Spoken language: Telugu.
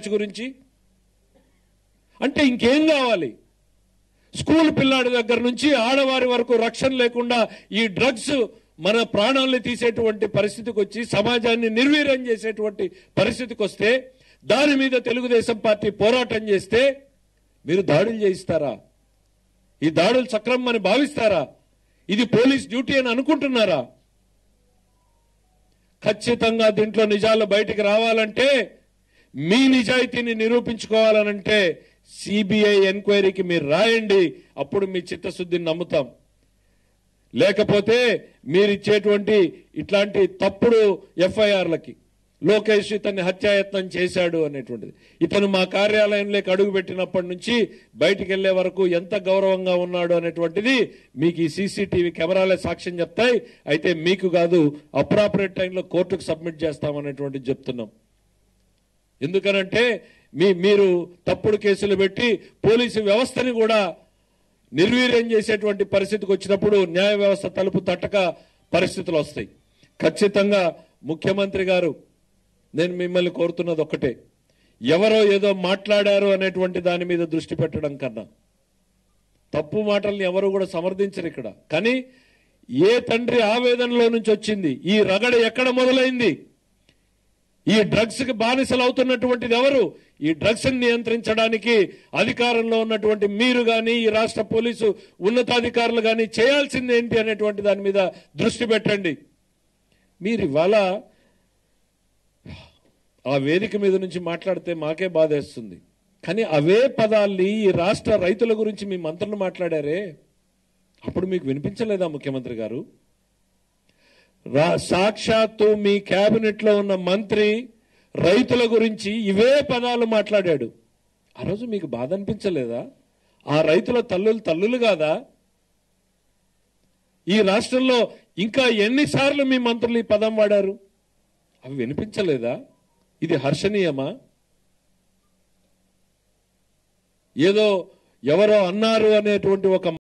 బ్యాచ్ గురించి అంటే ఇంకేం కావాలి స్కూల్ పిల్లాడి దగ్గర నుంచి ఆడవారి వరకు రక్షణ లేకుండా ఈ డ్రగ్స్ మన ప్రాణాలను తీసేటువంటి పరిస్థితికి వచ్చి సమాజాన్ని నిర్వీర్యం చేసేటువంటి పరిస్థితికి వస్తే దాని మీద తెలుగుదేశం పార్టీ పోరాటం చేస్తే మీరు దాడులు చేయిస్తారా ఈ దాడులు సక్రమం అని భావిస్తారా ఇది పోలీస్ డ్యూటీ అని అనుకుంటున్నారా ఖచ్చితంగా దీంట్లో నిజాలు బయటికి రావాలంటే మీ నిజాయితీని నిరూపించుకోవాలనంటే సిబిఐ ఎంక్వైరీకి మీరు రాయండి అప్పుడు మీ చిత్తశుద్ధిని నమ్ముతాం లేకపోతే మీరు ఇచ్చేటువంటి ఇట్లాంటి తప్పుడు ఎఫ్ఐఆర్లకి లోకేష్ ఇతన్ని హత్యాయత్నం చేశాడు అనేటువంటిది ఇతను మా కార్యాలయంలోకి అడుగు పెట్టినప్పటి నుంచి బయటికి వెళ్లే వరకు ఎంత గౌరవంగా ఉన్నాడు అనేటువంటిది మీకు ఈ సీసీటీవీ కెమెరాలే సాక్ష్యం చెప్తాయి అయితే మీకు కాదు అప్రాపరేట్ టైంలో కోర్టుకు సబ్మిట్ చేస్తామనేటువంటిది చెప్తున్నాం ఎందుకనంటే మీ మీరు తప్పుడు కేసులు పెట్టి పోలీసు వ్యవస్థని కూడా నిర్వీర్యం చేసేటువంటి పరిస్థితికి వచ్చినప్పుడు న్యాయ వ్యవస్థ తలుపు తట్టక పరిస్థితులు వస్తాయి ఖచ్చితంగా ముఖ్యమంత్రి గారు నేను మిమ్మల్ని కోరుతున్నది ఒక్కటే ఎవరో ఏదో మాట్లాడారు అనేటువంటి దాని మీద దృష్టి పెట్టడం కన్నా తప్పు మాటల్ని ఎవరు కూడా సమర్థించరు ఇక్కడ కానీ ఏ తండ్రి ఆవేదనలో నుంచి వచ్చింది ఈ రగడ ఎక్కడ మొదలైంది ఈ డ్రగ్స్ కి బానిసలు అవుతున్నటువంటిది ఎవరు ఈ డ్రగ్స్ నియంత్రించడానికి అధికారంలో ఉన్నటువంటి మీరు గాని ఈ రాష్ట్ర పోలీసు ఉన్నతాధికారులు గాని చేయాల్సింది ఏంటి అనేటువంటి దాని మీద దృష్టి పెట్టండి మీరు ఇవాళ ఆ వేదిక మీద నుంచి మాట్లాడితే మాకే బాధేస్తుంది కానీ అవే పదాల్ని ఈ రాష్ట్ర రైతుల గురించి మీ మంత్రులు మాట్లాడారే అప్పుడు మీకు వినిపించలేదా ముఖ్యమంత్రి గారు రా సాక్షాత్తు మీ కేబినెట్ లో ఉన్న మంత్రి రైతుల గురించి ఇవే పదాలు మాట్లాడాడు ఆ రోజు మీకు బాధ అనిపించలేదా ఆ రైతుల తల్లులు తల్లులు కాదా ఈ రాష్ట్రంలో ఇంకా ఎన్నిసార్లు మీ మంత్రులు ఈ పదం వాడారు అవి వినిపించలేదా ఇది హర్షణీయమా ఏదో ఎవరో అన్నారు అనేటువంటి ఒక